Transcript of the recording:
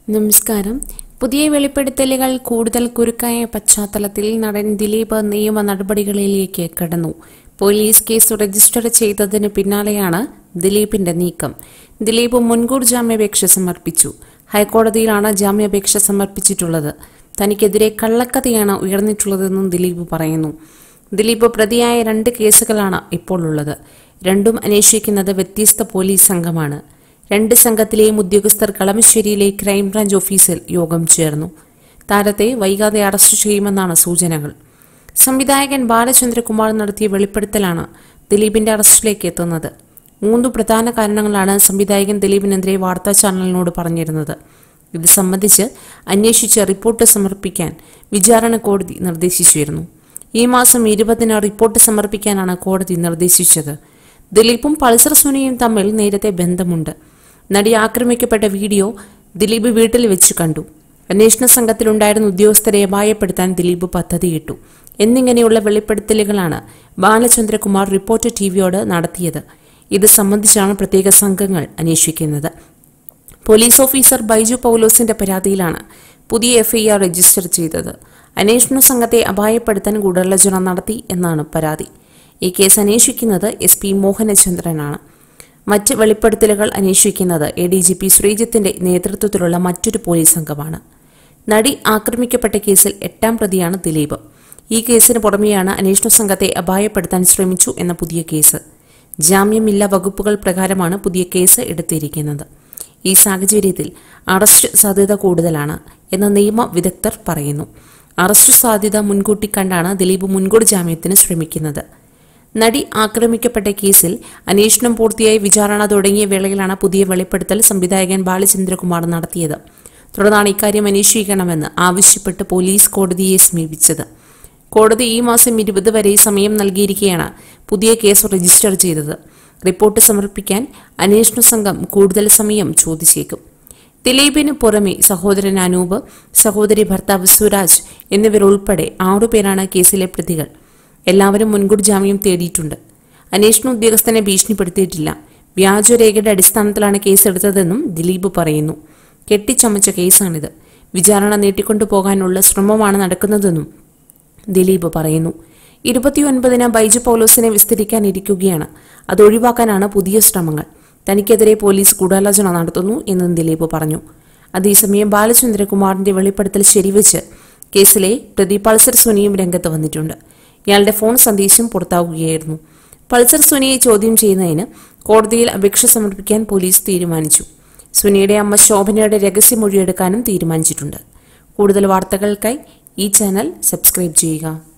നമസ്കാരം പുതിയ വെളിപ്പെടുത്തലുകൾ കൂടുതൽ കുരുക്കായ പശ്ചാത്തലത്തിൽ നടൻ ദിലീപ് നിയമ നടപടികളിലേക്ക് കടന്നു പോലീസ് കേസ് രജിസ്റ്റർ ചെയ്തതിന് പിന്നാലെയാണ് ദിലീപിന്റെ നീക്കം ദിലീപ് മുൻകൂർ ജാമ്യാപേക്ഷ സമർപ്പിച്ചു ഹൈക്കോടതിയിലാണ് ജാമ്യാപേക്ഷ സമർപ്പിച്ചിട്ടുള്ളത് തനിക്കെതിരെ കള്ളക്കഥയാണ് ഉയർന്നിട്ടുള്ളതെന്നും ദിലീപ് പറയുന്നു ദിലീപ് പ്രതിയായ രണ്ട് കേസുകളാണ് ഇപ്പോൾ ഉള്ളത് രണ്ടും അന്വേഷിക്കുന്നത് വ്യത്യസ്ത പോലീസ് സംഘമാണ് രണ്ട് സംഘത്തിലെയും ഉദ്യോഗസ്ഥർ കളമശ്ശേരിയിലെ ക്രൈംബ്രാഞ്ച് ഓഫീസിൽ യോഗം ചേർന്നു താരത്തെ വൈകാതെ അറസ്റ്റ് ചെയ്യുമെന്നാണ് സൂചനകൾ സംവിധായകൻ ബാലചന്ദ്രകുമാർ നടത്തിയ വെളിപ്പെടുത്തലാണ് ദിലീപിന്റെ അറസ്റ്റിലേക്ക് എത്തുന്നത് മൂന്ന് പ്രധാന കാരണങ്ങളാണ് സംവിധായകൻ ദിലീപിനെതിരെ വാർത്താ ചാനലിനോട് പറഞ്ഞിരുന്നത് ഇത് സംബന്ധിച്ച് അന്വേഷിച്ച് റിപ്പോർട്ട് സമർപ്പിക്കാൻ വിചാരണ കോടതി നിർദ്ദേശിച്ചിരുന്നു ഈ മാസം ഇരുപതിന് റിപ്പോർട്ട് സമർപ്പിക്കാനാണ് കോടതി നിർദ്ദേശിച്ചത് ദിലീപും പൾസർ സുനിയും തമ്മിൽ നേരത്തെ ബന്ധമുണ്ട് നടി ആക്രമിക്കപ്പെട്ട വീഡിയോ ദിലീപ് വീട്ടിൽ വെച്ച് കണ്ടു അന്വേഷണ സംഘത്തിലുണ്ടായിരുന്ന ഉദ്യോഗസ്ഥരെ അപായപ്പെടുത്താൻ ദിലീപ് പദ്ധതിയിട്ടു എന്നിങ്ങനെയുള്ള വെളിപ്പെടുത്തലുകളാണ് ബാലചന്ദ്രകുമാർ റിപ്പോർട്ടർ ടിവിയോട് നടത്തിയത് ഇത് സംബന്ധിച്ചാണ് പ്രത്യേക സംഘങ്ങൾ അന്വേഷിക്കുന്നത് പോലീസ് ഓഫീസർ ബൈജു പൗലോസിന്റെ പരാതിയിലാണ് പുതിയ എഫ്ഐആർ രജിസ്റ്റർ ചെയ്തത് അന്വേഷണ സംഘത്തെ അപായപ്പെടുത്താൻ ഗൂഢാലോചന നടത്തി എന്നാണ് പരാതി ഈ കേസ് അന്വേഷിക്കുന്നത് എസ് പി മോഹനചന്ദ്രനാണ് മറ്റ് വെളിപ്പെടുത്തലുകൾ അന്വേഷിക്കുന്നത് എ ഡി ജി പി ശ്രീജിത്തിന്റെ നേതൃത്വത്തിലുള്ള മറ്റൊരു പോലീസ് സംഘമാണ് നടി ആക്രമിക്കപ്പെട്ട കേസിൽ എട്ടാം പ്രതിയാണ് ദിലീപ് ഈ കേസിന് പുറമെയാണ് അന്വേഷണ സംഘത്തെ അപായപ്പെടുത്താൻ ശ്രമിച്ചു എന്ന പുതിയ കേസ് ജാമ്യമില്ല വകുപ്പുകൾ പ്രകാരമാണ് പുതിയ കേസ് എടുത്തിരിക്കുന്നത് ഈ സാഹചര്യത്തിൽ അറസ്റ്റ് സാധ്യത കൂടുതലാണ് എന്ന് നിയമ വിദഗ്ധർ പറയുന്നു അറസ്റ്റ് സാധ്യത മുൻകൂട്ടി കണ്ടാണ് ദിലീപ് മുൻകൂർ ജാമ്യത്തിന് ശ്രമിക്കുന്നത് നടി ആക്രമിക്കപ്പെട്ട കേസിൽ അന്വേഷണം പൂർത്തിയായി വിചാരണ തുടങ്ങിയ വേളയിലാണ് പുതിയ വെളിപ്പെടുത്തൽ സംവിധായകൻ ബാലചന്ദ്രകുമാർ നടത്തിയത് തുടർന്നാണ് ഇക്കാര്യം അന്വേഷിക്കണമെന്ന് ആവശ്യപ്പെട്ട് പോലീസ് കോടതിയെ സമീപിച്ചത് കോടതി ഈ മാസം ഇരുപത് വരെ സമയം നൽകിയിരിക്കെയാണ് പുതിയ കേസ് രജിസ്റ്റർ ചെയ്തത് റിപ്പോർട്ട് സമർപ്പിക്കാൻ അന്വേഷണ സംഘം കൂടുതൽ സമയം ചോദിച്ചേക്കും ദിലീപിന് പുറമെ സഹോദരൻ അനൂപ് സഹോദരി ഭർത്താവ് സുരാജ് എന്നിവരുൾപ്പെടെ ആറുപേരാണ് കേസിലെ പ്രതികൾ എല്ലാവരും മുൻകൂർ ജാമ്യം തേടിയിട്ടുണ്ട് അന്വേഷണ ഉദ്യോഗസ്ഥനെ ഭീഷണിപ്പെടുത്തിയിട്ടില്ല വ്യാജരേഖയുടെ അടിസ്ഥാനത്തിലാണ് കേസെടുത്തതെന്നും ദിലീപ് പറയുന്നു കെട്ടിച്ചമച്ച കേസാണിത് വിചാരണ നീട്ടിക്കൊണ്ടുപോകാനുള്ള ശ്രമമാണ് നടക്കുന്നതെന്നും ദിലീപ് പറയുന്നു ഇരുപത്തിയൊൻപതിന് ബൈജു പൗലോസിനെ വിസ്തരിക്കാനിരിക്കുകയാണ് അത് ഒഴിവാക്കാനാണ് പുതിയ ശ്രമങ്ങൾ തനിക്കെതിരെ പോലീസ് ഗൂഢാലോചന നടത്തുന്നു എന്നും ദിലീപ് പറഞ്ഞു അതേസമയം ബാലചന്ദ്രകുമാറിന്റെ വെളിപ്പെടുത്തൽ ശരിവെച്ച് കേസിലെ പ്രതി പൾസർ സുനിയും രംഗത്ത് വന്നിട്ടുണ്ട് ഇയാളുടെ ഫോൺ സന്ദേശം പുറത്താവുകയായിരുന്നു പൾസർ സുനിയെ ചോദ്യം ചെയ്യുന്നതിന് കോടതിയിൽ അപേക്ഷ സമർപ്പിക്കാൻ പോലീസ് തീരുമാനിച്ചു സുനിയുടെ അമ്മ ശോഭനയുടെ രഹസ്യമൊഴിയെടുക്കാനും തീരുമാനിച്ചിട്ടുണ്ട് കൂടുതൽ വാർത്തകൾക്കായി ഈ ചാനൽ സബ്സ്ക്രൈബ് ചെയ്യുക